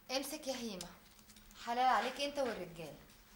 امسك يا هيمة حلال عليك انت والرجالة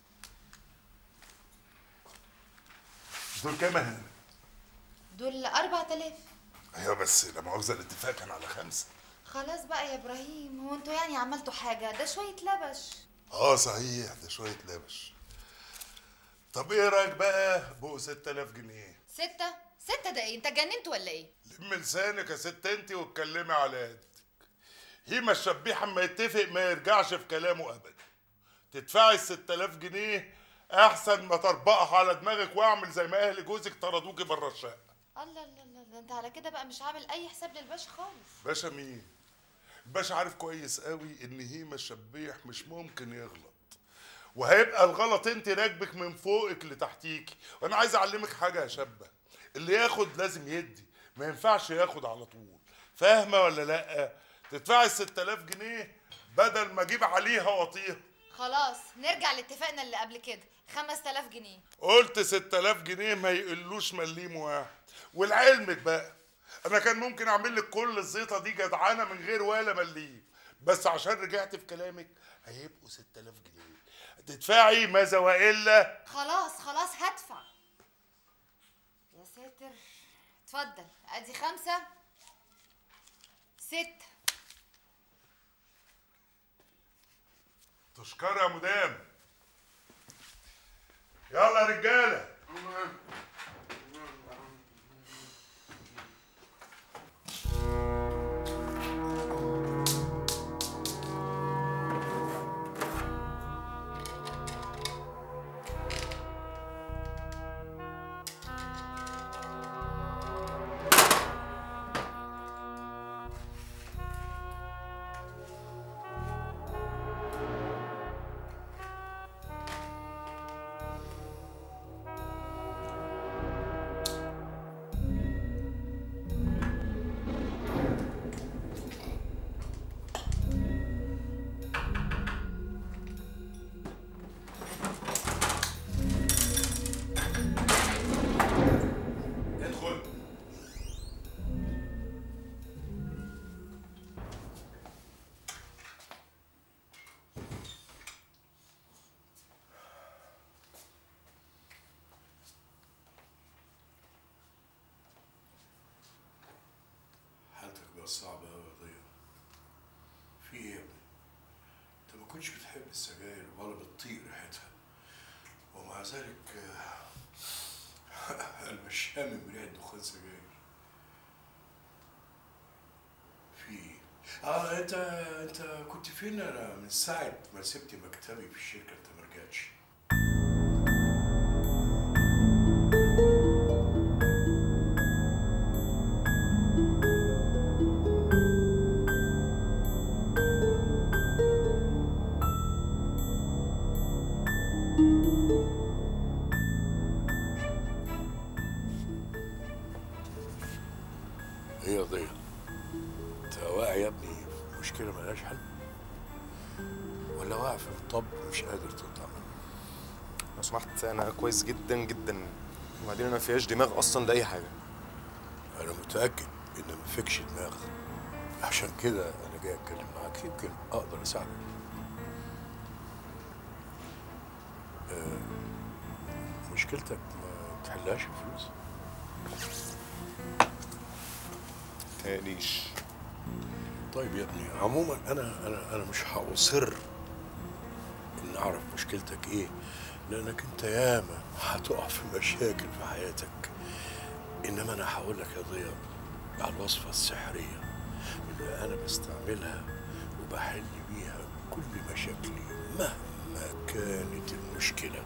دول كام يا هانم؟ دول أربع تلاف ايوه بس لا مؤاخذه الاتفاق كان على خمسه خلاص بقى يا إبراهيم هو انتوا يعني عملتوا حاجة ده شوية لبش اه صحيح ده شويه لبش طب ايه رايك بقى بقوا 6000 جنيه ستة ستة ده ايه انت اتجننت ولا ايه لم لسانك يا ست انت واتكلمي على قدك هيما الشبيح اما يتفق ما يرجعش في كلامه ابدا تدفعي ال 6000 جنيه احسن ما تربقها على دماغك واعمل زي ما اهل جوزك طردوكي بره الشقه الله الله الله ده انت على كده بقى مش عامل اي حساب للباشا خالص باشا مين الباشا عارف كويس قوي ان هيما الشبيح مش ممكن يغلط وهيبقى الغلط انت راكبك من فوقك لتحتيكي وانا عايز اعلمك حاجه يا شابه اللي ياخد لازم يدي ما ينفعش ياخد على طول فاهمه ولا لا تدفعي ال 6000 جنيه بدل ما اجيب عليها واطيها خلاص نرجع لاتفاقنا اللي قبل كده 5000 جنيه قلت 6000 جنيه ما يقلوش مليم واحد ولعلمك بقى انا كان ممكن اعمل لك كل الزيطه دي جدعانه من غير ولا مليم بس عشان رجعت في كلامك هيبقوا 6000 جنيه تدفعي ماذا والا خلاص خلاص هدفع يا ساتر اتفضل ادي خمسة ستة تشكر يا مدام يلا يا رجاله ادخل حالتك بقى صعبة أوي يا ضياء في إيه يا ابني؟ أنت ما كنتش بتحب السجاير ولا بتطيق ريحتها ومع ذلك آه، أنا مش شامم ريحة دخان سجاير في إيه؟ آه أنت أنت كنت فين أنا من ساعة ما سبت مكتبي في الشركة أنت ما رجعتش ايه يا ضياء انت واقع يا ابني في مشكله ملهاش حل ولا واقع في الطب مش قادر تطلع منه لو سمحت انا كويس جدا جدا وبعدين انا ما فيهاش دماغ اصلا لاي حاجه انا متاكد ان ما فيكش دماغ عشان كده انا جاي اتكلم معاك يمكن اقدر اساعدك آه، مشكلتك ما تحلهاش الفلوس تقليش طيب يا ابني عموما انا انا انا مش هاصر ان اعرف مشكلتك ايه لانك انت ياما هتقع في مشاكل في حياتك انما انا هقول لك يا ضياء على الوصفه السحريه اللي انا بستعملها وبحل بيها كل مشاكلي مهما كانت المشكله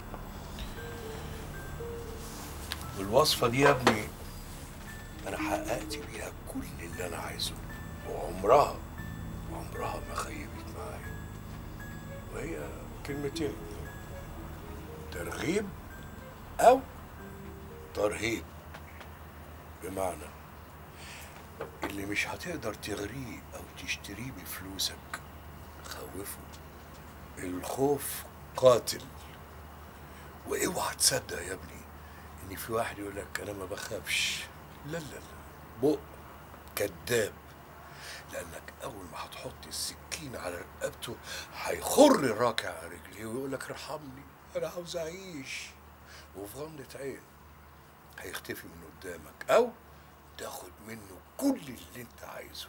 والوصفه دي يا ابني انا حققت بيها كل اللي انا عايزه وعمرها عمرها ما خيبت معايا وهي كلمتين ترغيب او ترهيب بمعنى اللي مش هتقدر تغريه او تشتريه بفلوسك خوفه الخوف قاتل واوعى تصدق يا ابني ان في واحد يقول لك انا ما بخافش لا لا لا بق كذاب لانك اول ما هتحط السكين على رقبته هيخر الراكع على رجليه ويقول لك ارحمني انا عاوز اعيش وفي غمضة عين هيختفي من قدامك او تاخد منه كل اللي انت عايزه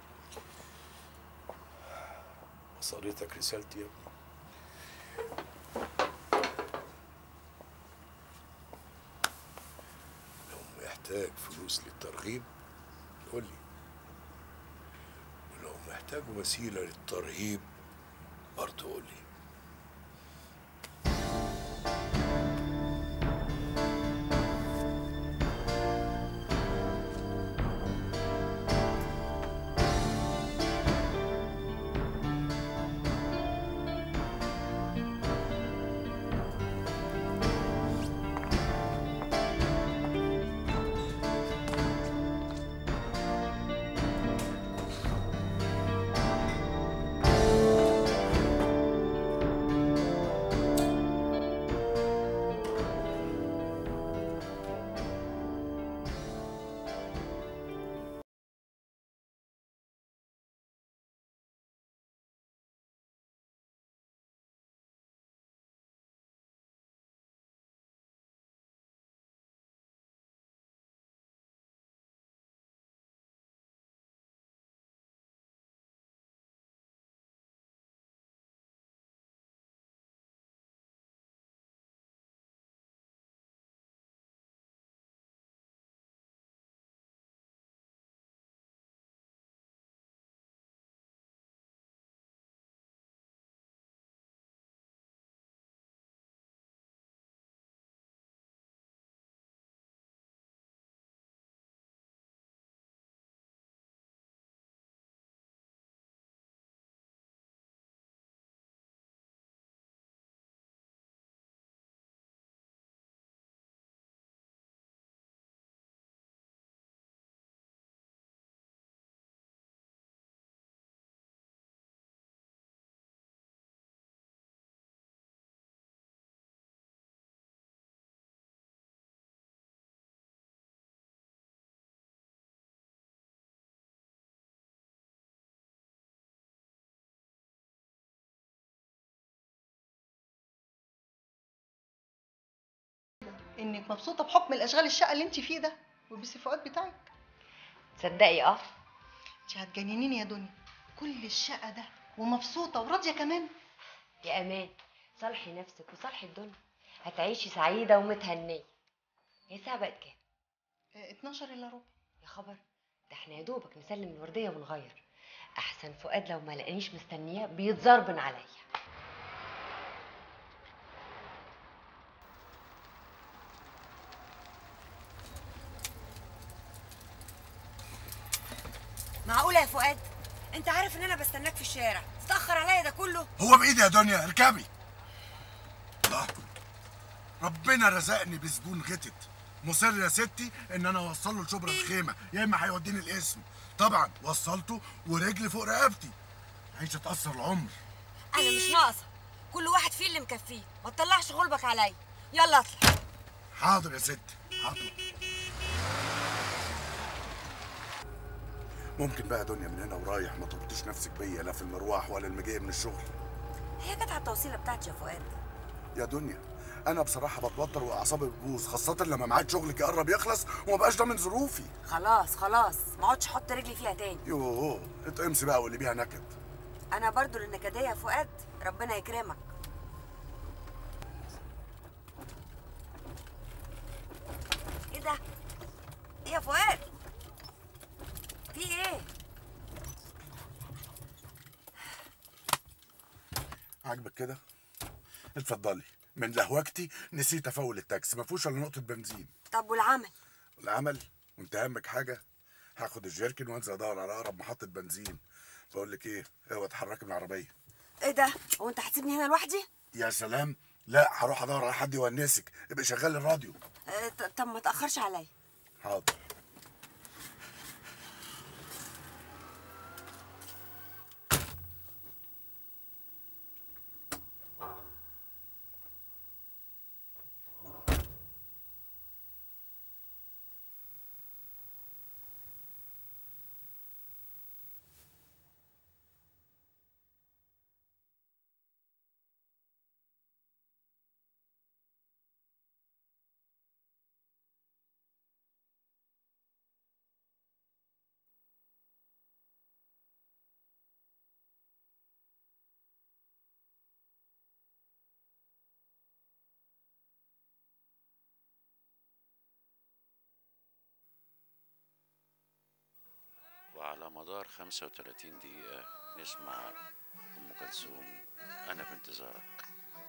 وصلتك رسالتي يا ابني لو محتاج فلوس للترغيب قول لي ولو محتاج وسيلة للترهيب برضه قول لي انك مبسوطه بحكم الاشغال الشقه اللي انت فيه ده والبسيفوقات بتاعك تصدقي اه انت هتجننيني يا دنيا كل الشقه ده ومبسوطه وراضيه كمان يا امان صالحي نفسك وصالحي الدنيا هتعيشي سعيده ومتهنيه هي الساعه بقت كام اه 12 الا ربع يا خبر ده احنا يا دوبك نسلم الورديه ونغير احسن فؤاد لو ما لقانيش مستنياه بيتزربن عليا معقولة يا فؤاد؟ أنت عارف إن أنا بستناك في الشارع، تتأخر عليا ده كله؟ هو بايدي يا دنيا اركبي الله ربنا رزقني بزبون غتت مصر يا ستي ان انا اوصل له لشبرا الخيمه يا اما هيوديني القسم طبعا وصلته ورجلي فوق رقبتي عايشه تاثر العمر أنا مش ناقصة، كل واحد فيه اللي مكفيه، ما تطلعش غلبك عليا، يلا اطلع. حاضر يا ستي حاضر ممكن بقى يا دنيا من هنا ورايح ما تربطيش نفسك بيا لا في المروح ولا المجاي من الشغل هي جت على التوصيلة بتاعتي يا فؤاد. يا دنيا انا بصراحه بتوتر واعصابي بتبوظ خاصه لما ميعاد شغلك يقرب يخلص وما بقاش ضامن ظروفي خلاص خلاص، ما اقعدش احط رجلي فيها تاني. يوه اتقمصي بقى واللي بيها نكد أنا برضو النكدية يا فؤاد، ربنا يكرمك. إيه ده؟ إيه يا فؤاد؟ في إيه؟ عاجبك كده اتفضلي من لهوجتي نسيت افول التاكسي ما فيهوش الا نقطه بنزين طب والعمل؟ العمل وانت همك حاجه هاخد الجيركن وانزل ادور على اقرب محطه بنزين بقول لك ايه اوعى اتحركي من العربيه إيه ده؟ هو أنت هتسيبني هنا لوحدي؟ يا سلام لا هروح ادور على حد يونسك ابقى شغال الراديو آه، ط- طب ما تأخرش عليا. حاضر على مدار 35 دقيقة نسمع أم كلثوم أنا بانتظارك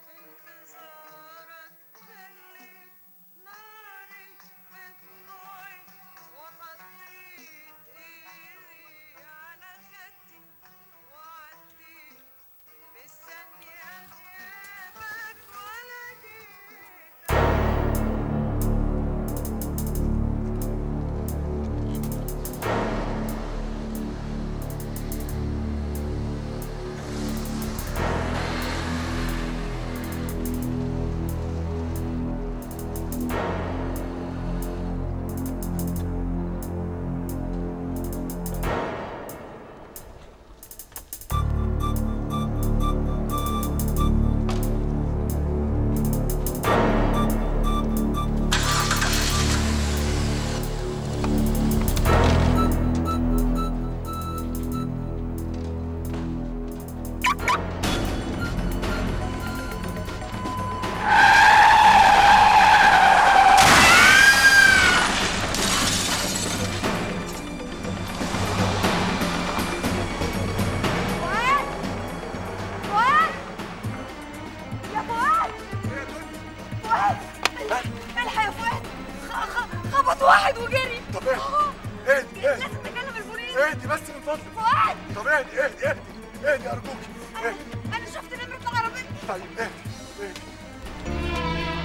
فؤاد فؤاد يا فؤاد فؤاد الحق يا فؤاد خ- خ- خبط واحد وجري طب اهدي اهدي اهدي لازم نكلم البوليس اهدي بس من فضلك فؤاد طب اهدي اهدي اهدي اهدي ارجوك اهدي انا شفت نمرة العربية طيب اهدي اهدي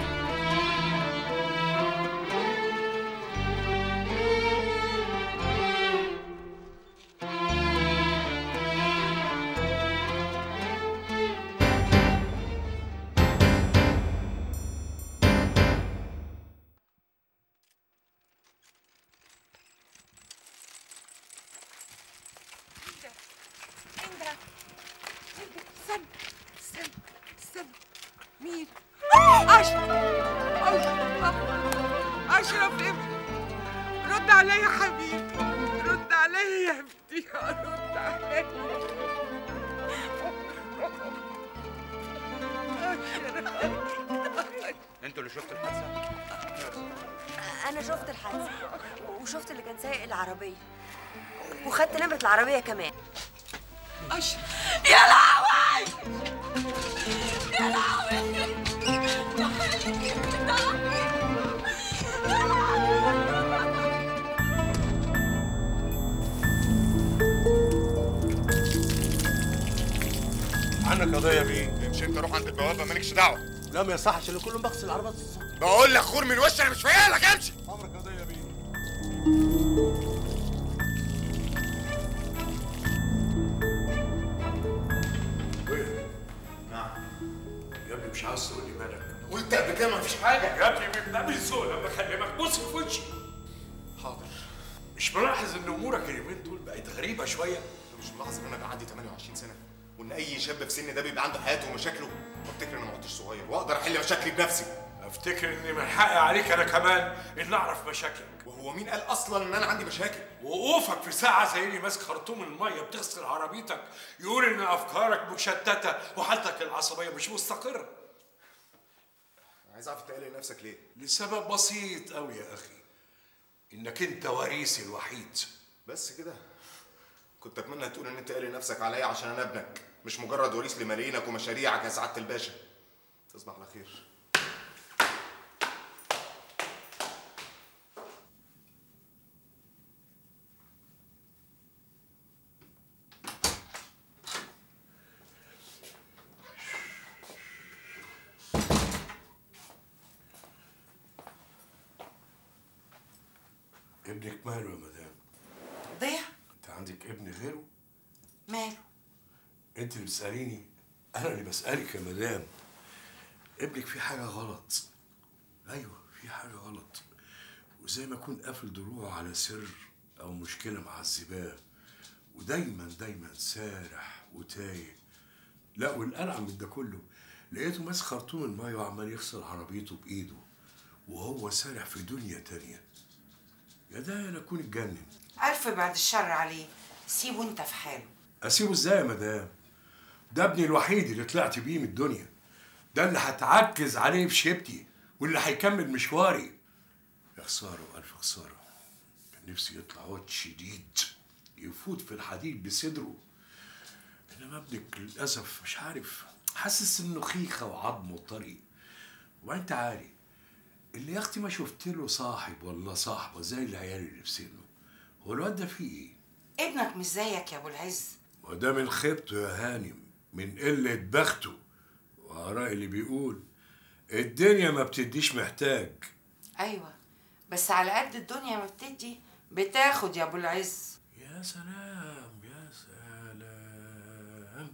انت استنى استنى استنى مين؟ أشرف أشرف أشرف ابني رد عليا يا حبيبي رد عليا يا ابني رد عليا انتوا اللي شفتوا الحادثه انا شفت الحادثه وشفت اللي كان سايق العربيه وخدت نمره العربيه كمان أشرف يا لهوي يا لهوي عنك قضيه بيه امشي انت روح عند البوابه مالكش دعوه لا ما يصحش اللي كله بغسل العربيات الصح بقول لك خور من وشي انا مش فايقلك امشي امرك قضيه بيه نعم يا ابني مش عاوز تقول لي مالك قلت قبل كده مفيش حاجه يا ابني بيبقى ذوق لما اكلمك بص في وشي حاضر مش ملاحظ ان امورك اليومين دول بقت غريبه شويه انت مش ملاحظ ان انا بقى عندي 28 سنه وان اي شاب في سني ده بيبقى عنده حياته ومشاكله وافتكر ان ما عدتش صغير واقدر احل مشاكلي بنفسي افتكر ان من حقي عليك انا كمان ان اعرف مشاكلك وهو مين قال اصلا ان انا عندي مشاكل وقوفك في ساعة زي اللي ماسك خرطوم المية بتغسل عربيتك يقول إن أفكارك مشتتة وحالتك العصبية مش مستقرة. عايز اعرف انت قلق نفسك ليه لسبب بسيط أوي يا أخي. إنك أنت وريثي الوحيد. بس كده كنت اتمنى تقول ان انت قلق نفسك عليا عشان انا ابنك مش مجرد وريث لملايينك ومشاريعك يا سعاده الباشا تصبح على خير ابنك ماله يا مدام؟ ضيع أنت عندك ابن غيره؟ ماله أنت اللي بتسأليني؟ أنا اللي بسألك يا مدام. ابنك في حاجة غلط. أيوه في حاجة غلط. وزي ما أكون قافل دروعه على سر أو مشكلة معذباه ودايما دايما سارح وتايه. لا والألعن من ده كله لقيته ماسك خرطوم المية وعمال يغسل عربيته بإيده وهو سارح في دنيا تانية. يا ده يا أكون اتجنن. ألف بعد الشر عليه سيبه أنت في حاله اسيبه ازاي يا مدام ده ابني الوحيد اللي طلعت بيه من الدنيا ده اللي هتعكز عليه بشيبتي واللي هيكمل مشواري يا خساره والف خساره كان نفسي يطلع واد شديد يفوت في الحديد بصدره انما ابنك للاسف مش عارف حاسس انه خيخه وعظمه طري وانت عارف اللي يا اختي ما شفت له صاحب ولا صاحبه زي العيال اللي في سنه هو الواد ده فيه ايه؟ ابنك مش زيك يا ابو العز وده من خيبته يا هانم من قلة بخته وآراء اللي بيقول الدنيا ما بتديش محتاج ايوه بس على قد الدنيا ما بتدي بتاخد يا ابو العز يا سلام يا سلام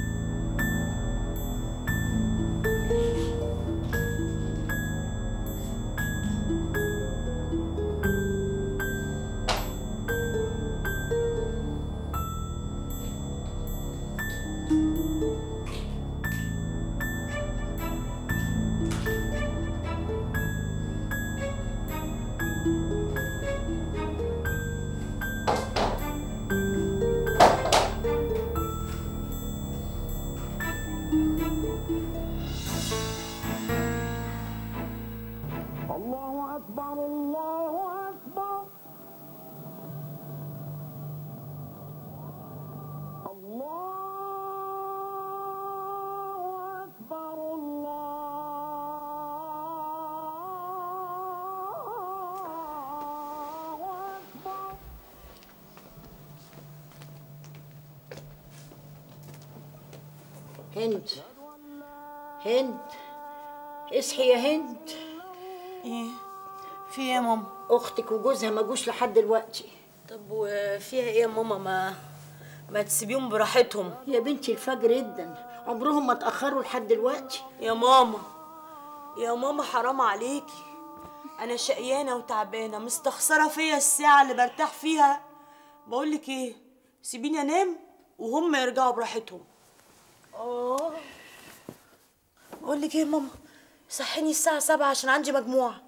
الله أكبر الله أكبر الله أكبر الله أكبر هند هند اصحي يا هند ايه في ايه يا ماما اختك وجوزها ما جوش لحد دلوقتي طب وفيها ايه يا ماما ما ما تسيبيهم براحتهم يا بنتي الفجر جدا عمرهم ما اتاخروا لحد دلوقتي يا ماما يا ماما حرام عليكي انا شقيانه وتعبانه مستخسره فيا الساعه اللي برتاح فيها بقول لك ايه سيبيني انام وهم يرجعوا براحتهم اه بقول لك ايه يا ماما صحيني الساعه سبعة عشان عندي مجموعه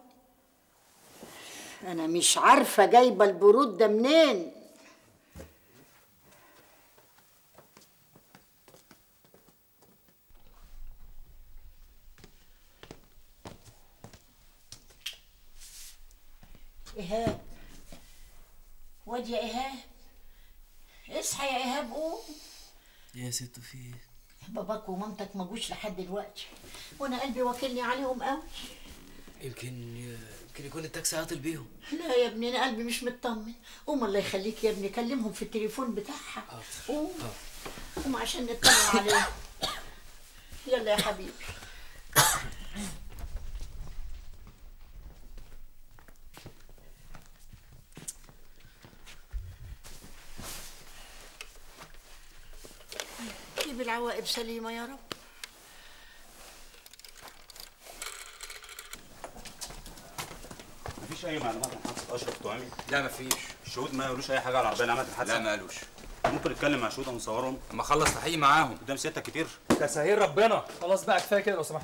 انا مش عارفه جايبه البرود ده منين ايهاب واد يا ايهاب اصحى يا ايهاب قوم يا ست في ايه؟ باباك ومامتك ما جوش لحد دلوقتي وانا قلبي واكلني عليهم قوي يمكن يمكن يكون التاكسي عاطل بيهم لا يا ابني انا قلبي مش مطمن قوم الله يخليك يا ابني كلمهم في التليفون بتاعها قوم قوم عشان نطمن عليهم يلا يا حبيبي جيب العواقب سليمة يا رب مفيش اي معلومات عن حادثه اشرف طعيمي لا مفيش الشهود ما قالوش اي حاجه على العربيه اللي عملت الحادثه لا ما قالوش ممكن نتكلم مع شهود او نصورهم اما اخلص تحقيق معاهم قدام سيادتك كتير تسهيل ربنا خلاص بقى كفايه كده لو سمحت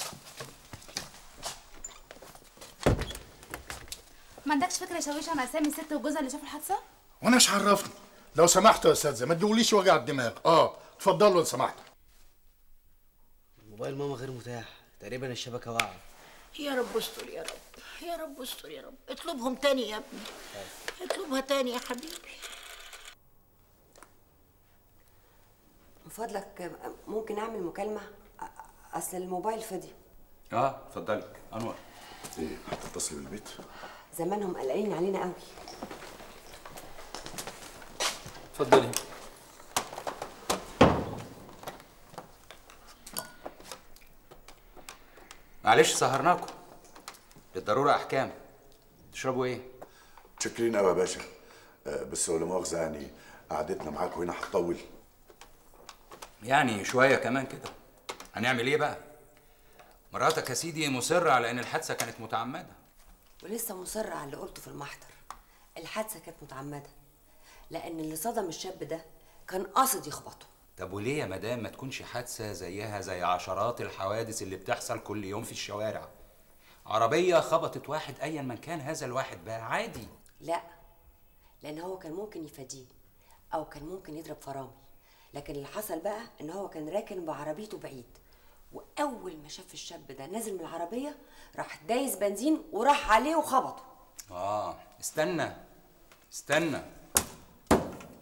ما عندكش فكره يا شاويش عن اسامي الست وجوزها اللي شافوا الحادثه وانا ايش عرفني لو سمحتوا يا استاذه ما تدوليش وجع الدماغ اه اتفضلوا لو سمحتوا موبايل ماما غير متاح تقريبا الشبكه واقعه يا رب استر يا رب يا رب استر يا رب اطلبهم تاني يا ابني اطلبها تاني يا حبيبي من فضلك ممكن اعمل مكالمه أ- اصل الموبايل فضي اه اتفضلي انور ايه هتتصلي بالبيت زمانهم قلقانين علينا قوي اتفضلي معلش سهرناكم للضروره احكام تشربوا ايه متشكرين قوي يا باشا آه، بس هو لا مؤاخذه يعني قعدتنا معاكم هنا هتطول يعني شويه كمان كده هنعمل ايه بقى مراتك يا سيدي مصره على ان الحادثه كانت متعمده ولسه مصر على اللي قلته في المحضر الحادثه كانت متعمده لان اللي صدم الشاب ده كان قاصد يخبطه طب وليه يا مدام ما تكونش حادثه زيها زي عشرات الحوادث اللي بتحصل كل يوم في الشوارع عربيه خبطت واحد ايا من كان هذا الواحد بقى عادي لا لان هو كان ممكن يفاديه او كان ممكن يضرب فرامل لكن اللي حصل بقى ان هو كان راكن بعربيته بعيد واول ما شاف الشاب ده نازل من العربيه راح دايس بنزين وراح عليه وخبطه اه استنى استنى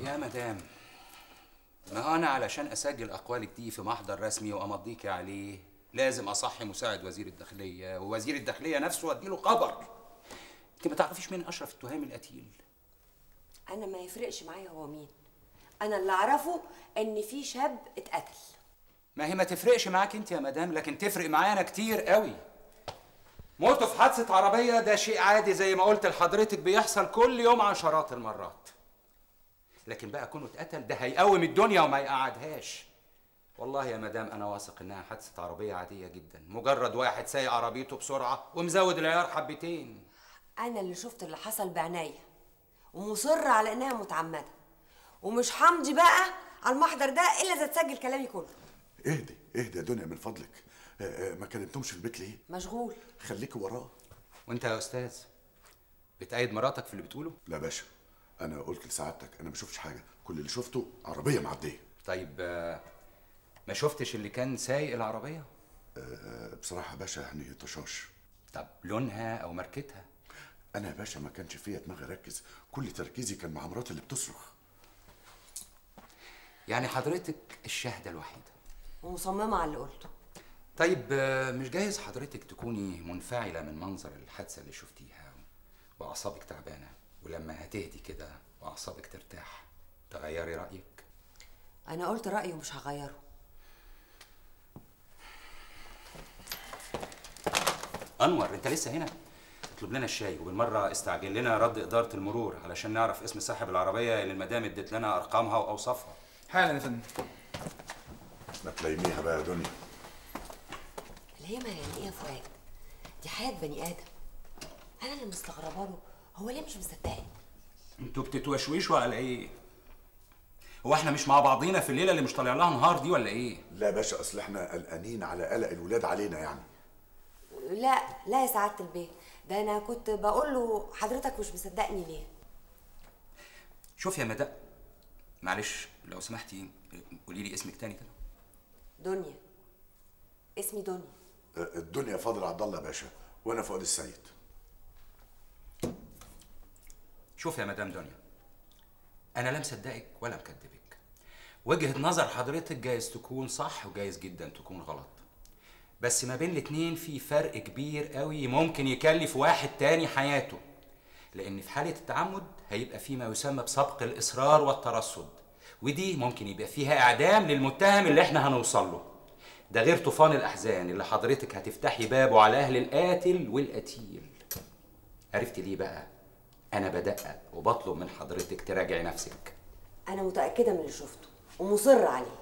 يا مدام ما هو انا علشان اسجل اقوالك دي في محضر رسمي وامضيكي عليه لازم اصحي مساعد وزير الداخليه ووزير الداخليه نفسه واديله خبر انت ما تعرفيش مين اشرف التهامي القتيل انا ما يفرقش معايا هو مين انا اللي اعرفه ان في شاب اتقتل ما هي ما تفرقش معاك انت يا مدام لكن تفرق معايا انا كتير قوي موته في حادثه عربيه ده شيء عادي زي ما قلت لحضرتك بيحصل كل يوم عشرات المرات لكن بقى كونه اتقتل ده هيقوم الدنيا وما يقعدهاش والله يا مدام انا واثق انها حادثه عربيه عاديه جدا مجرد واحد سايق عربيته بسرعه ومزود العيار حبتين انا اللي شفت اللي حصل بعينيا ومصر على انها متعمده ومش همضي بقى على المحضر ده الا اذا تسجل كلامي كله اهدي اهدي يا دنيا من فضلك آه، آه، ما كلمتهمش في البيت ليه مشغول خليكي وراه وانت يا استاذ بتأيد مراتك في اللي بتقوله لا باشا انا قلت لسعادتك انا ما شفتش حاجه كل اللي شفته عربيه معديه طيب آه، ما شفتش اللي كان سايق العربيه آه، بصراحه يا باشا يعني طشاش طب لونها او ماركتها انا يا باشا ما كانش فيا دماغ اركز كل تركيزي كان مع مراتي اللي بتصرخ يعني حضرتك الشاهده الوحيده ومصممه على اللي قلته طيب آه، مش جايز حضرتك تكوني منفعله من منظر الحادثه اللي شفتيها واعصابك تعبانه ولما هتهدي كده واعصابك ترتاح تغيري رايك انا قلت رايي ومش هغيره انور انت لسه هنا اطلب لنا الشاي وبالمره استعجل لنا رد اداره المرور علشان نعرف اسم صاحب العربيه اللي المدام ادت لنا ارقامها واوصافها حالا يا فندم ما تلايميها بقى يا دنيا الهيمه يعني ايه يا فؤاد دي حياه بني ادم انا اللي مستغربه له هو ليه مش مصدقني انتوا بتتوشوشوا على ايه هو احنا مش مع بعضينا في الليله اللي مش طالع لها نهار دي ولا ايه لا يا باشا اصل احنا قلقانين على قلق الولاد علينا يعني لا لا يا سعاده البيه ده انا كنت بقول له حضرتك مش مصدقني ليه شوف يا مدام معلش لو سمحتي قولي لي اسمك تاني كده دنيا اسمي دنيا آه، الدنيا فاضل عبد الله يا باشا وانا فؤاد السيد شوف يا مدام دنيا انا لا مصدقك ولا مكدبك وجهه نظر حضرتك جايز تكون صح وجايز جدا تكون غلط بس ما بين الاتنين في فرق كبير قوي ممكن يكلف واحد تاني حياته لان في حاله التعمد هيبقى في ما يسمى بسبق الاصرار والترصد ودي ممكن يبقى فيها اعدام للمتهم اللي احنا هنوصل له ده غير طوفان الاحزان اللي حضرتك هتفتحي بابه على اهل القاتل والقتيل عرفت ليه بقى انا بدقق وبطلب من حضرتك تراجعي نفسك انا متاكده من اللي شفته ومصر عليه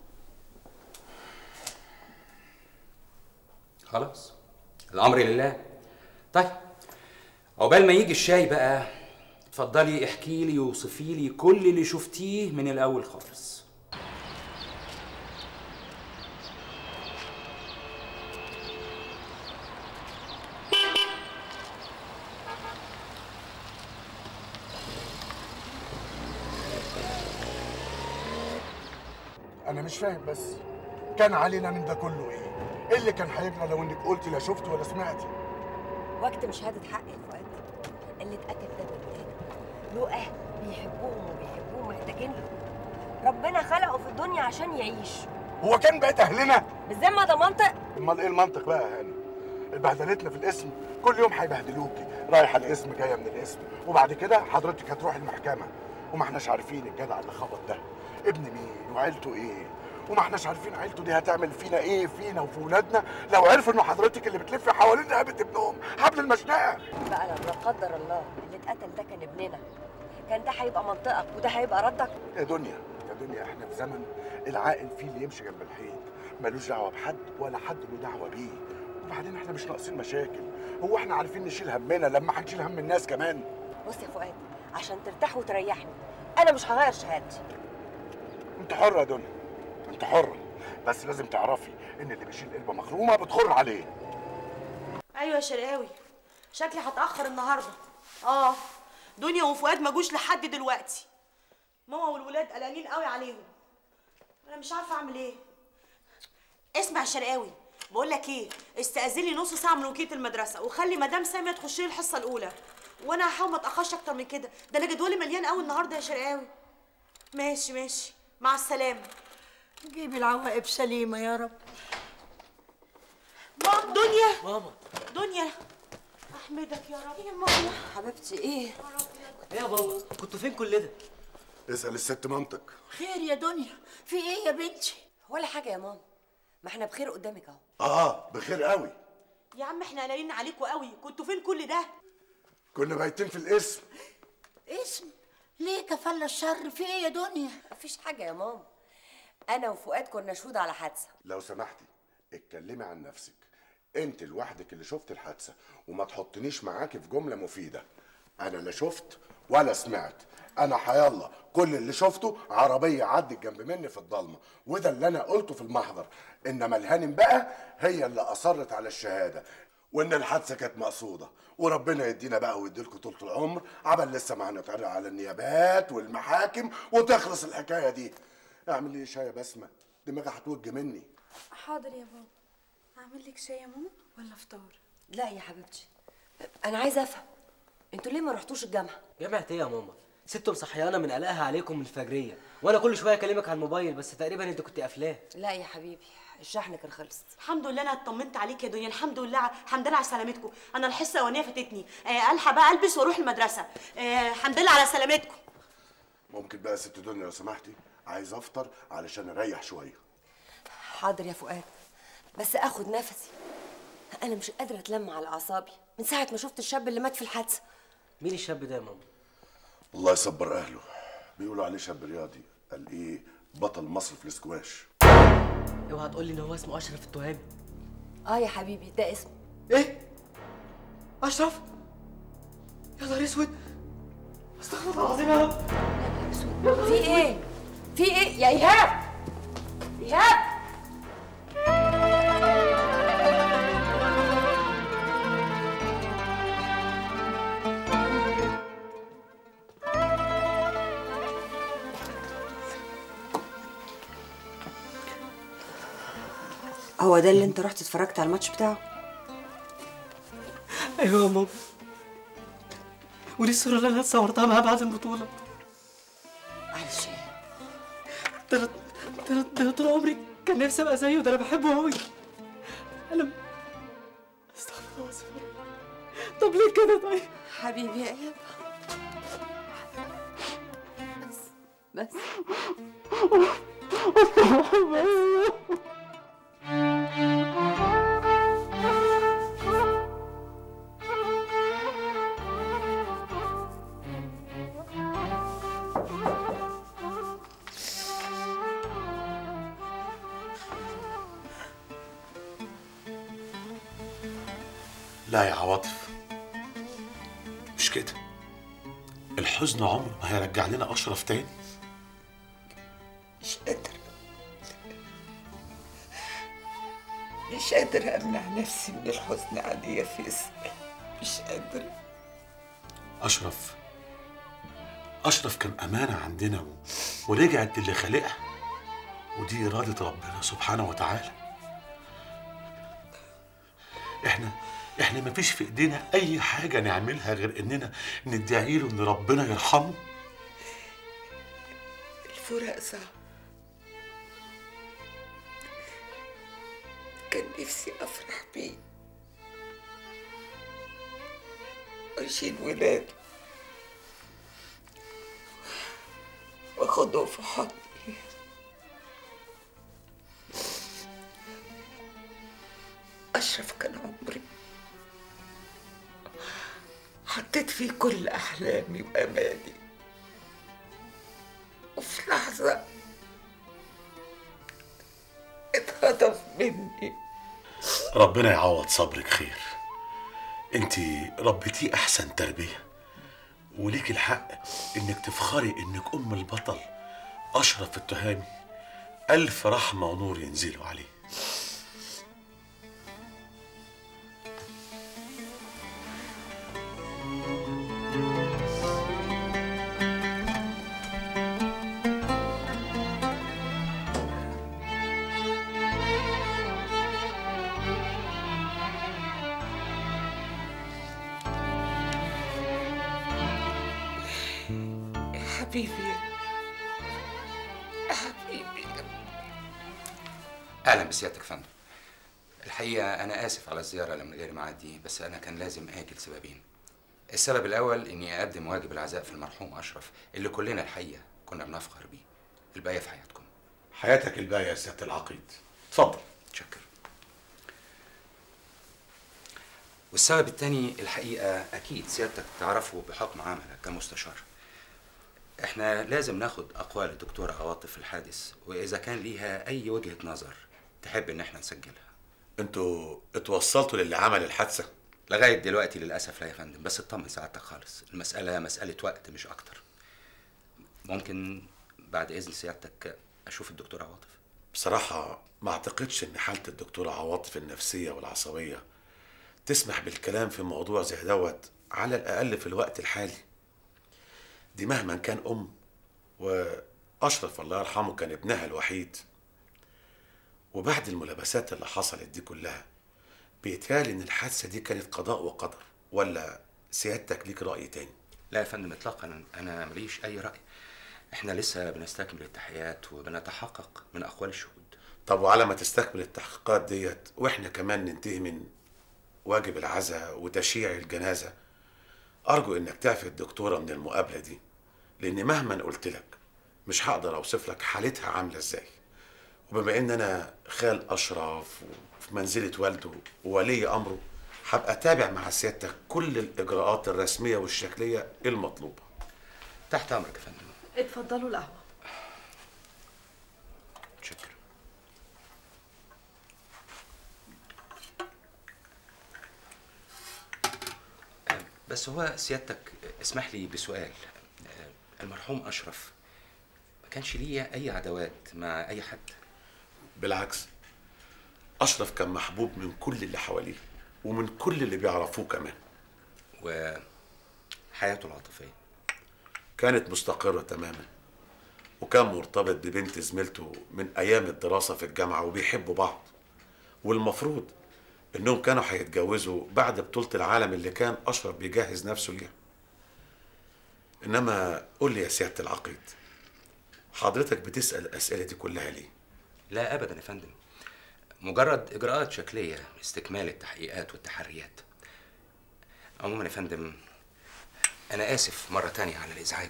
خلاص الامر لله طيب عقبال ما يجي الشاي بقى اتفضلي احكي لي وصفي لي كل اللي شفتيه من الاول خالص انا مش فاهم بس كان علينا من ده كله ايه ايه اللي كان هيجرى لو انك قلتي لا شفت ولا سمعتي واكتم شهاده حق يا فؤاد اللي اتقتل ده بني ادم له اهل بيحبوهم وبيحبوه محتاجين له ربنا خلقه في الدنيا عشان يعيش هو كان بقيت اهلنا بالذمه ده منطق امال ايه المنطق بقى يا هاني اتبهدلتنا في الاسم كل يوم هيبهدلوكي رايحه الاسم جايه من الاسم وبعد كده حضرتك هتروح المحكمه وما احناش عارفين الجدع اللي خبط ده ابن مين وعيلته ايه وما احناش عارفين عيلته دي هتعمل فينا ايه فينا وفي ولادنا لو عرفوا ان حضرتك اللي بتلف حوالين رقبه ابنهم حبل المشنقه بقى لما قدر الله اللي اتقتل ده كان ابننا كان ده هيبقى منطقك وده هيبقى ردك يا دنيا يا دنيا احنا في زمن العاقل فيه اللي يمشي جنب الحيط ملوش دعوه بحد ولا حد له دعوه بيه وبعدين احنا مش ناقصين مشاكل هو احنا عارفين نشيل همنا لما هنشيل هم الناس كمان بص يا فؤاد عشان ترتاح وتريحني انا مش هغير شهادتي انت حره يا دنيا انت حره بس لازم تعرفي ان اللي بيشيل قلبه مخرومه بتخر عليه ايوه يا شرقاوي شكلي هتاخر النهارده اه دنيا وفؤاد ما جوش لحد دلوقتي ماما والولاد قلقانين قوي عليهم انا مش عارفه اعمل ايه اسمع يا شرقاوي بقول لك ايه استاذن لي نص ساعه من وكيله المدرسه وخلي مدام ساميه تخش لي الحصه الاولى وانا هحاول ما اتاخرش اكتر من كده ده انا جدولي مليان قوي النهارده يا شرقاوي ماشي ماشي مع السلامه جيبي العواقب سليمه يا رب مام دنيا ماما دنيا احمدك يا رب يا ماما حبيبتي ايه ايه يا بابا كنتوا فين كل ده اسال الست مامتك خير يا دنيا في ايه يا بنتي ولا حاجه يا ماما ما احنا بخير قدامك اهو اه بخير قوي يا عم احنا قلقانين عليكوا قوي كنتوا فين كل ده كنا بايتين في الاسم اسم ليه كفل الشر في ايه يا دنيا مفيش حاجه يا ماما انا وفؤاد كنا شهود على حادثه لو سمحتي اتكلمي عن نفسك انت لوحدك اللي شفت الحادثه وما تحطنيش معاكي في جمله مفيده انا لا شفت ولا سمعت انا حيالله كل اللي شفته عربيه عدت جنب مني في الضلمه وده اللي انا قلته في المحضر انما الهانم بقى هي اللي اصرت على الشهاده وان الحادثه كانت مقصوده وربنا يدينا بقى ويديلكوا طول العمر عبل لسه ما هنتعرض على النيابات والمحاكم وتخلص الحكايه دي اعمل لي شاي يا بسمه دماغي هتوج مني حاضر يا بابا اعمل لك شاي يا ماما ولا فطار لا يا حبيبتي انا عايزه افهم انتوا ليه ما رحتوش الجامعه جامعة ايه يا ماما ست مصحيانه من قلقها عليكم من الفجريه وانا كل شويه اكلمك على الموبايل بس تقريبا انت كنت قافلاه لا يا حبيبي الشحن كان خلص الحمد لله انا اطمنت عليك يا دنيا الحمد لله الحمد لله على سلامتكم انا الحصه الاولانيه فاتتني آه الحق بقى البس واروح المدرسه آه الحمد لله على سلامتكم ممكن بقى يا ست دنيا لو سمحتي عايز افطر علشان اريح شويه حاضر يا فؤاد بس اخد نفسي انا مش قادره اتلم على اعصابي من ساعه ما شفت الشاب اللي مات في الحادثه مين الشاب ده يا ماما الله يصبر اهله بيقولوا عليه شاب رياضي قال ايه بطل مصر في الاسكواش اوعى تقول لي ان هو اسمه اشرف التهامي اه يا حبيبي ده اسمه ايه اشرف يا نهار اسود استغفر الله العظيم يا رب في ايه في ايه يا ايهاب ايهاب هو ده اللي انت رحت اتفرجت على الماتش بتاعه ايوه يا ماما ودي الصوره اللي انا صورتها معاه بعد البطوله معلش ده انا ده انا ده أنا طول عمري كان نفسي ابقى زيه ده انا بحبه قوي انا استغفر الله العظيم يا رب. طب ليه كده طيب حبيبي يا ايهاب بس لا يا عواطف مش كده الحزن عمره ما هيرجع لنا اشرف تاني مش قادر مش قادر امنع نفسي من الحزن عليه يا فيصل مش قادر اشرف اشرف كان امانه عندنا و... ورجعت للي خالقها ودي اراده ربنا سبحانه وتعالى احنا احنا ما فيش في ايدينا اي حاجه نعملها غير اننا ندعي له ان ربنا يرحمه الفراق صعب كان نفسي افرح بيه واشيل ولاده واخده في حضني اشرف كان عمري حطيت فيه كل احلامي وامالي وفي لحظه اتخطف مني ربنا يعوض صبرك خير انت ربيتيه احسن تربيه وليك الحق انك تفخري انك ام البطل اشرف التهامي الف رحمه ونور ينزلوا عليه يا حبيبي اهلا بسيادتك يا فندم الحقيقه انا اسف على الزياره اللي من غير ميعاد دي بس انا كان لازم اجي لسببين السبب الاول اني اقدم واجب العزاء في المرحوم اشرف اللي كلنا الحقيقه كنا بنفخر بيه الباقيه في حياتكم حياتك الباقيه يا سياده العقيد اتفضل شكر والسبب الثاني الحقيقه اكيد سيادتك تعرفه بحكم عملك كمستشار احنا لازم ناخد اقوال الدكتوره عواطف في الحادث واذا كان ليها اي وجهه نظر تحب ان احنا نسجلها انتوا اتوصلتوا للي عمل الحادثه لغايه دلوقتي للاسف لا يا فندم بس اطمن سعادتك خالص المساله مساله وقت مش اكتر ممكن بعد اذن سيادتك اشوف الدكتوره عواطف بصراحه ما اعتقدش ان حاله الدكتوره عواطف النفسيه والعصبيه تسمح بالكلام في موضوع زي دوت على الاقل في الوقت الحالي دي مهما كان ام واشرف الله يرحمه كان ابنها الوحيد وبعد الملابسات اللي حصلت دي كلها بيتهيألي ان الحادثه دي كانت قضاء وقدر ولا سيادتك ليك راي تاني لا يا فندم اطلاقا انا ماليش اي راي احنا لسه بنستكمل التحقيقات وبنتحقق من اقوال الشهود طب وعلى ما تستكمل التحقيقات ديت واحنا كمان ننتهي من واجب العزاء وتشييع الجنازه ارجو انك تعفي الدكتوره من المقابله دي لان مهما قلت لك مش هقدر اوصف لك حالتها عامله ازاي وبما ان انا خال اشرف وفي منزله والده وولي امره هبقى اتابع مع سيادتك كل الاجراءات الرسميه والشكليه المطلوبه تحت امرك يا فندم اتفضلوا القهوه شكرا بس هو سيادتك اسمح لي بسؤال المرحوم اشرف ما كانش ليه اي عداوات مع اي حد بالعكس اشرف كان محبوب من كل اللي حواليه ومن كل اللي بيعرفوه كمان وحياته العاطفيه كانت مستقره تماما وكان مرتبط ببنت زميلته من ايام الدراسه في الجامعه وبيحبوا بعض والمفروض انهم كانوا هيتجوزوا بعد بطوله العالم اللي كان اشرف بيجهز نفسه ليها انما قول لي يا سياده العقيد حضرتك بتسال الاسئله دي كلها ليه لا ابدا يا فندم مجرد اجراءات شكليه لاستكمال التحقيقات والتحريات عموما يا فندم انا اسف مره تانية على الازعاج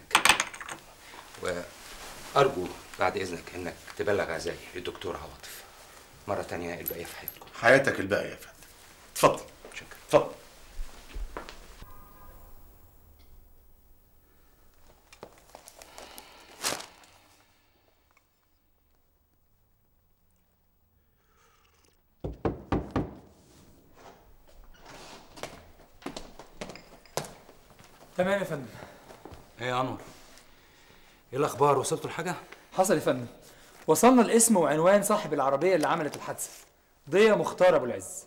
وارجو بعد اذنك انك تبلغ عزائي للدكتور عواطف مره تانية الباقيه في حياتكم حياتك الباقيه يا فندم اتفضل شكرا اتفضل تمام يا فندم ايه يا انور ايه الاخبار وصلتوا لحاجه حصل يا فندم وصلنا الاسم وعنوان صاحب العربيه اللي عملت الحادثه ضيا مختار ابو العز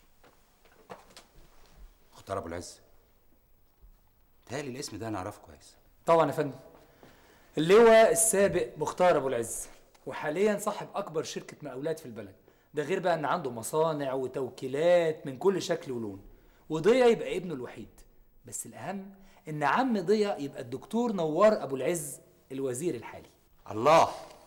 مختار ابو العز تهيألي الاسم ده انا اعرفه كويس طبعا يا فندم اللواء السابق مختار ابو العز وحاليا صاحب اكبر شركه مقاولات في البلد ده غير بقى ان عنده مصانع وتوكيلات من كل شكل ولون وضيا يبقى ابنه الوحيد بس الاهم ان عم ضيا يبقى الدكتور نوار ابو العز الوزير الحالي الله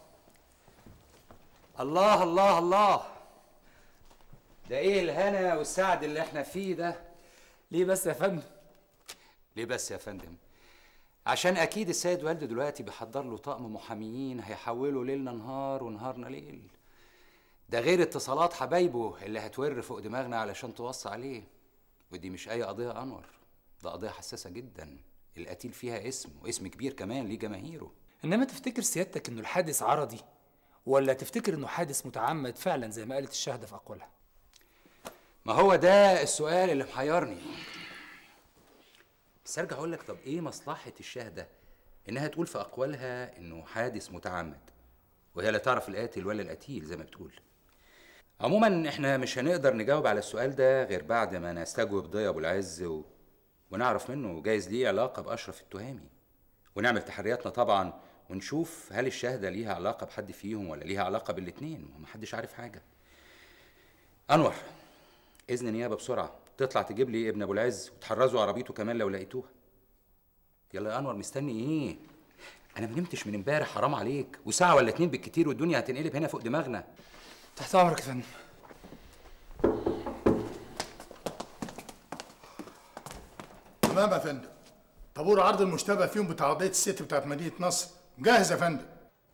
الله الله الله ده ايه الهنا والسعد اللي احنا فيه ده ليه بس يا فندم ليه بس يا فندم عشان اكيد السيد والده دلوقتي بيحضر له طقم محاميين هيحولوا ليلنا نهار ونهارنا ليل ده غير اتصالات حبايبه اللي هتور فوق دماغنا علشان توصي عليه ودي مش اي قضيه يا انور ده قضيه حساسه جدا القتيل فيها اسم واسم كبير كمان ليه جماهيره انما تفتكر سيادتك انه الحادث عرضي ولا تفتكر انه حادث متعمد فعلا زي ما قالت الشاهده في اقوالها ما هو ده السؤال اللي محيرني بس ارجع اقول لك طب ايه مصلحه الشاهده انها تقول في اقوالها انه حادث متعمد وهي لا تعرف القاتل ولا القتيل زي ما بتقول عموما احنا مش هنقدر نجاوب على السؤال ده غير بعد ما نستجوب ضيا ابو العز و... ونعرف منه جايز ليه علاقه باشرف التهامي ونعمل تحرياتنا طبعا ونشوف هل الشاهده ليها علاقه بحد فيهم ولا ليها علاقه بالاتنين ومحدش عارف حاجه انور اذن نيابه بسرعه تطلع تجيب لي ابن ابو العز وتحرزوا عربيته كمان لو لقيتوها يلا يا انور مستني ايه انا ما نمتش من امبارح حرام عليك وساعه ولا اتنين بالكتير والدنيا هتنقلب هنا فوق دماغنا تحت امرك يا فندم تمام يا فندم طابور عرض المشتبه فيهم بتاع قضيه الست بتاعت مدينه نصر جاهز يا فندم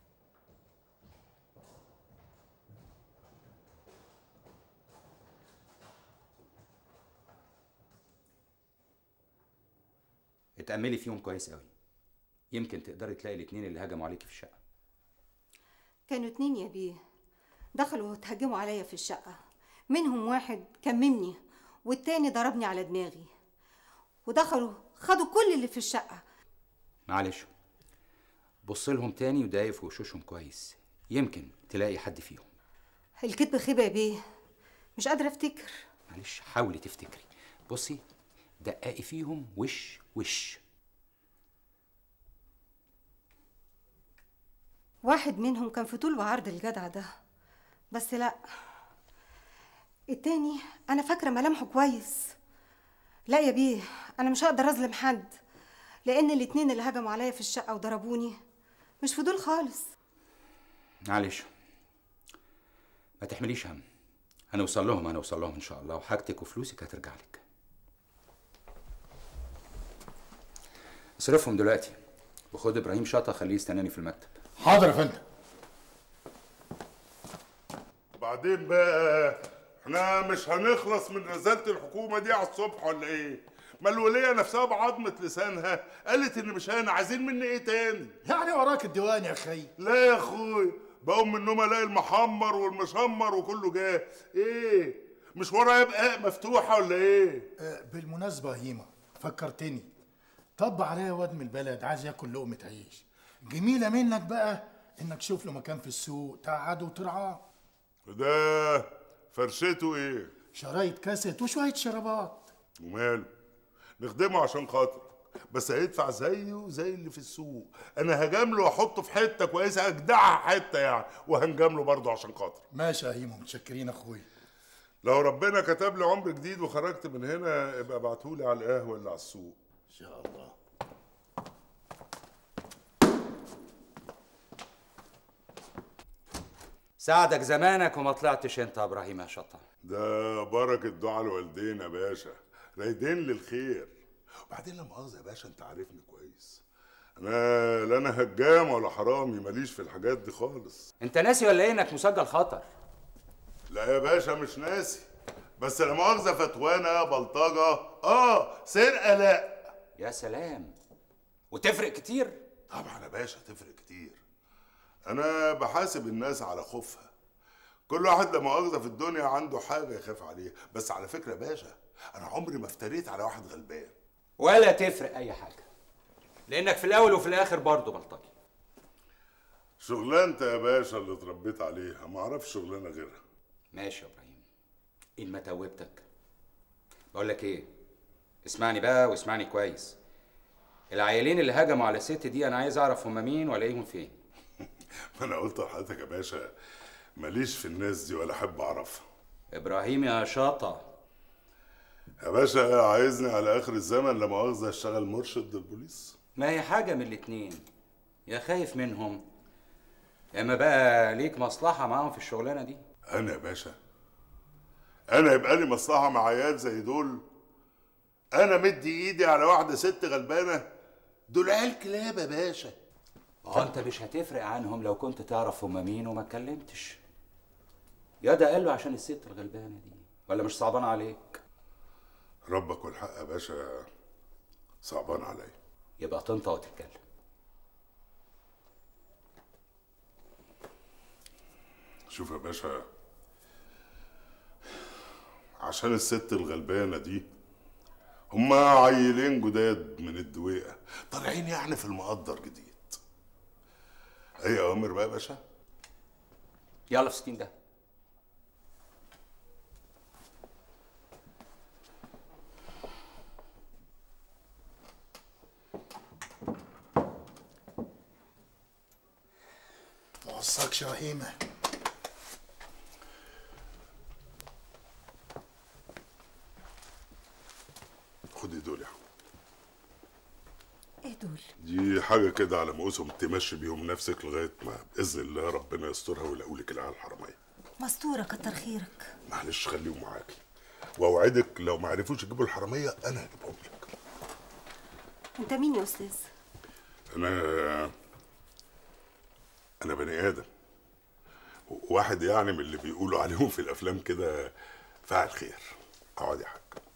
اتأملي فيهم كويس قوي يمكن تقدري تلاقي الاتنين اللي هجموا عليكي في الشقة كانوا اتنين يا بيه دخلوا واتهجموا عليا في الشقة منهم واحد كممني والتاني ضربني على دماغي ودخلوا خدوا كل اللي في الشقة معلش بص لهم تاني ودايق في وشوشهم كويس يمكن تلاقي حد فيهم الكذب خيبة يا بيه مش قادرة افتكر معلش حاولي تفتكري بصي دققي فيهم وش وش واحد منهم كان في طول وعرض الجدع ده بس لا التاني انا فاكره ملامحه كويس لا يا بيه انا مش هقدر اظلم حد لان الاتنين اللي هجموا عليا في الشقه وضربوني مش في دول خالص معلش ما تحمليش هم هنوصل لهم هنوصل لهم ان شاء الله وحاجتك وفلوسك هترجع لك اصرفهم دلوقتي وخد ابراهيم شاطه خليه يستناني في المكتب حاضر يا فندم وبعدين بقى احنا مش هنخلص من رسالة الحكومة دي على الصبح ولا ايه؟ ما الولية نفسها بعظمة لسانها قالت ان مش انا عايزين مني ايه تاني؟ يعني وراك الديوان يا اخي لا يا اخوي بقوم من النوم الاقي المحمر والمشمر وكله جاه ايه؟ مش ورايا بقى مفتوحة ولا ايه؟ آه، بالمناسبة يا هيما فكرتني طب عليا واد من البلد عايز ياكل لقمة عيش جميلة منك بقى انك تشوف له مكان في السوق تقعده وترعاه ده فرشته ايه؟ شرايط كاسيت وشوية شرابات وماله؟ نخدمه عشان خاطر بس هيدفع زيه زي اللي في السوق انا هجامله واحطه في حته كويسه اجدعها حته يعني وهنجامله برضه عشان خاطر ماشي يا هيما متشكرين اخويا لو ربنا كتب لي عمر جديد وخرجت من هنا ابقى ابعتهولي على القهوه اللي على السوق ان شاء الله ساعدك زمانك وما طلعتش انت يا ابراهيم يا شطه ده بركه دعاء الوالدين يا باشا رايدين للخير وبعدين لا مؤاخذه يا باشا انت عارفني كويس انا لا انا هجام ولا حرامي ماليش في الحاجات دي خالص انت ناسي ولا ايه انك مسجل خطر لا يا باشا مش ناسي بس لا مؤاخذه فتوانه بلطجه اه سرقه لا يا سلام وتفرق كتير طبعا يا باشا تفرق كتير انا بحاسب الناس على خوفها كل واحد لا مؤاخذه في الدنيا عنده حاجه يخاف عليها بس على فكره يا باشا انا عمري ما افتريت على واحد غلبان ولا تفرق اي حاجه لانك في الاول وفي الاخر برضه بلطجي شغلانتي يا باشا اللي اتربيت عليها ما اعرفش شغلانه غيرها ماشي يا ابراهيم ان ما توبتك بقول لك ايه اسمعني بقى واسمعني كويس العيلين اللي هجموا على الست دي انا عايز اعرف هما مين والاقيهم فين ما انا قلت لحضرتك يا باشا ماليش في الناس دي ولا احب اعرفها ابراهيم يا شاطه يا باشا عايزني على اخر الزمن لا مؤاخذه اشتغل مرشد للبوليس ما هي حاجه من الاتنين يا خايف منهم يا اما بقى ليك مصلحه معاهم في الشغلانه دي انا يا باشا انا يبقى لي مصلحه مع عيال زي دول انا مدي ايدي على واحده ست غلبانه دول عيال كلاب يا باشا هو انت مش هتفرق عنهم لو كنت تعرف هما مين وما اتكلمتش يا ده قال له عشان الست الغلبانه دي ولا مش صعبان عليك ربك والحق يا باشا صعبان عليا يبقى تنطق وتتكلم شوف يا باشا عشان الست الغلبانه دي هما عيلين جداد من الدويقه طالعين يعني في المقدر جديد اي اوامر بقى يا باشا يلا في 60 ده ما وصاكش يا هيما خدي دول يا حبيبي. ايه دول دي حاجه كده على مقاسهم تمشي بيهم نفسك لغايه ما باذن الله ربنا يسترها ويلاقوا لك العيال الحراميه مستوره كتر خيرك معلش خليهم معاكي واوعدك لو ما عرفوش يجيبوا الحراميه انا هجيبهم لك انت مين يا استاذ انا انا بني ادم واحد يعني من اللي بيقولوا عليهم في الافلام كده فاعل خير اقعد يا حاج